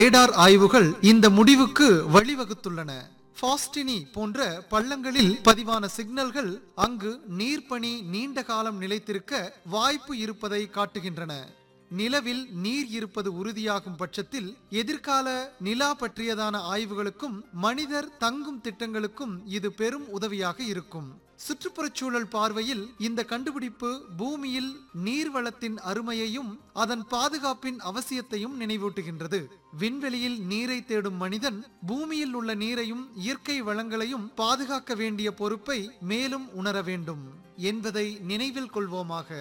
radar ஆய்வுகள் இந்த முடிவுக்கு வழிவகுத்துள்ளன ஃபாஸ்டினி போன்ற பள்ளங்களில் பதிவான சிக்னல்கள் அங்கு நீர்ப்பனி நீண்ட காலம் நிலைத்திருக்க வாய்ப்பு இருப்பதை காட்டுகின்றன நிலவில் நீர் இருப்பது உறுதியாகும் பட்சத்தில் எதிர்கால நிலா பற்றியதான ஆய்வுகளுக்கும் மனிதர் தங்கும் திட்டங்களுக்கும் இது பெரும் உதவியாக இருக்கும் சுற்றுப்புறச் சூழல் பார்வையில் இந்த கண்டுபிடிப்பு பூமியில் நீர்வளத்தின் அருமையையும் அதன் பாதுகாப்பின் அவசியத்தையும் நினைவூட்டுகின்றது விண்வெளியில் நீரை தேடும் மனிதன் பூமியில் உள்ள நீரையும் இயற்கை வளங்களையும் பாதுகாக்க வேண்டிய பொறுப்பை மேலும் உணர வேண்டும் என்பதை நினைவில் கொள்வோமாக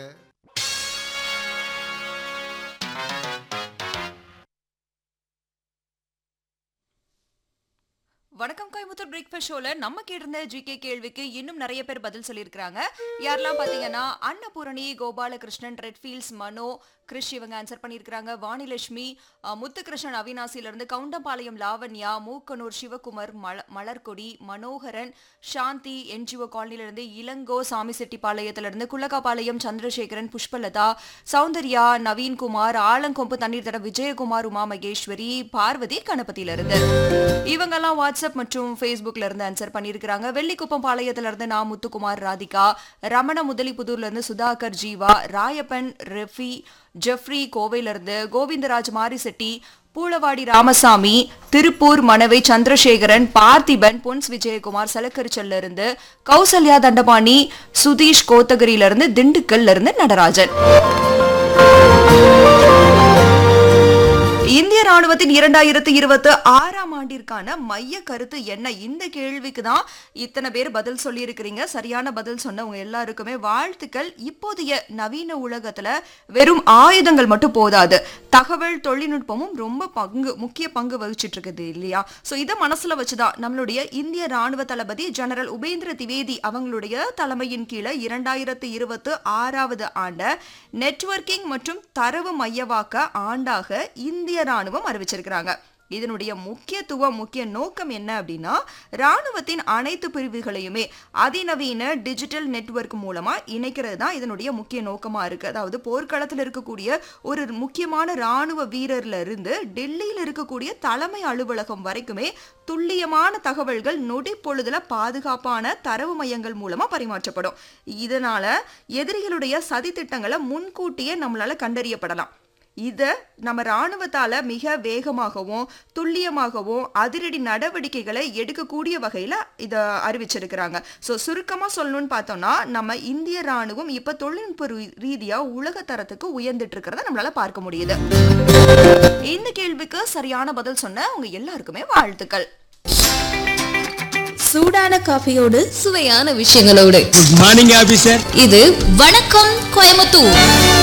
வணக்கம் கோயம்புத்தூர் பிரேக்ஃபாஸ்ட் ஷோல நம்ம கேட்டிருந்த ஜிகே கேள்விக்கு இன்னும் நிறைய பேர் பதில் சொல்லியிருக்காங்க யாரெல்லாம் பாத்தீங்கன்னா அன்னபூரணி கோபாலகிருஷ்ணன் ரெட்ஃபீல்ட்ஸ் மனோ கிருஷ் இவங்க ஆன்சர் பண்ணியிருக்காங்க வாணிலட்சுமி அஹ், முத்துகிருஷ்ணன் அவினாசில இருந்து கவுண்டம்பாளையம் லாவண்யா மூக்கனூர் சிவகுமார் மல மலர்கொடி மனோகரன் சாந்தி என்ஜிஓ காலனில இருந்து இளங்கோ சாமிசெட்டிப்பாளையத்துல இருந்து குள்ளக்காபாளையம் சந்திரசேகரன் புஷ்பலதா சௌந்தர்யா நவீன்குமார் ஆலங்கொம்பு தண்ணீர் தட விஜயகுமார் உமா மகேஸ்வரி பார்வதி கணபதியில இருந்து இவங்கெல்லாம் வாட்ஸ்அப் மற்றும் ஃபேஸ்புக்ல இருந்து ஆன்சர் பண்ணியிருக்கிறாங்க வெள்ளிக்குப்பம் பாளையத்துல இருந்து நான் முத்துக்குமார் ராதிகா ரமண முதலிபுதூர்ல இருந்து சுதாகர் ஜீவா ராயப்பன் ரெஃபி ஜெஃப்ரி கோவையில இருந்து கோவிந்தராஜ் மாரிசெட்டி பூளவாடி ராமசாமி திருப்பூர் மணவை சந்திரசேகரன் பார்த்திபன் பொன்ஸ் விஜயகுமார் சலக்கரிச்சல்ல இருந்து கௌசல்யா தண்டபாணி சுதீஷ் கோத்தகிரியில இருந்து திண்டுக்கல்ல இருந்து நடராஜன் இந்திய ராணுவத்தின் இரண்டாயிரத்தி இருபத்தி ஆறாம் ஆண்டிற்கான மைய கருத்து என்ன இந்த கேள்விக்கு தான் இத்தனை பேர் பதில் சொல்லியிருக்கிறீங்க சரியான பதில் சொன்னவங்க எல்லாருக்குமே வாழ்த்துக்கள் இப்போதைய நவீன உலகத்துல வெறும் ஆயுதங்கள் மட்டும் போதாது தகவல் தொழில்நுட்பமும் ரொம்ப பங்கு முக்கிய பங்கு வகிச்சிட்டு இருக்குது இல்லையா சோ இதை மனசுல வச்சுதான் நம்மளுடைய இந்திய ராணுவ தளபதி ஜெனரல் உபேந்திர திவேதி அவங்களுடைய தலைமையின் கீழே இரண்டாயிரத்தி இருபத்தி ஆறாவது ஆண்ட நெட்வொர்க்கிங் மற்றும் தரவு மையவாக்க ஆண்டாக இந்திய ராணுவம் அறிவிச்சிருக்கிறாங்க இதனுடைய முக்கியத்துவம் முக்கிய நோக்கம் என்ன அப்படின்னா ராணுவத்தின் அனைத்து பிரிவுகளையுமே அதிநவீன டிஜிட்டல் நெட்வொர்க் மூலமா இணைக்கிறது தான் இதனுடைய முக்கிய நோக்கமா இருக்கு அதாவது போர்க்களத்தில் இருக்கக்கூடிய ஒரு முக்கியமான ராணுவ வீரர்ல இருந்து டெல்லியில் இருக்கக்கூடிய தலைமை அலுவலகம் வரைக்குமே துல்லியமான தகவல்கள் நொடி பொழுதுல பாதுகாப்பான தரவு மையங்கள் மூலமா பரிமாற்றப்படும் இதனால எதிரிகளுடைய சதி திட்டங்களை முன்கூட்டியே நம்மளால கண்டறியப்படலாம் இதை நம்ம ராணுவத்தால மிக வேகமாகவும் துல்லியமாகவும் அதிரடி நடவடிக்கைகளை எடுக்கக்கூடிய வகையில இதை அறிவிச்சிருக்கிறாங்க ஸோ சுருக்கமா சொல்லணும்னு பார்த்தோம்னா நம்ம இந்திய ராணுவம் இப்ப தொழில்நுட்ப ரீ- ரீதியா உலக தரத்துக்கு உயர்ந்துட்டு இருக்கிறத நம்மளால பார்க்க முடியுது இந்த கேள்விக்கு சரியான பதில் சொன்ன உங்க எல்லாருக்குமே வாழ்த்துக்கள் சூடான காஃபியோடு சுவையான விஷயங்களோடு குட் மார்னிங் ஆபீசர் இது வணக்கம் கோயம்புத்தூர்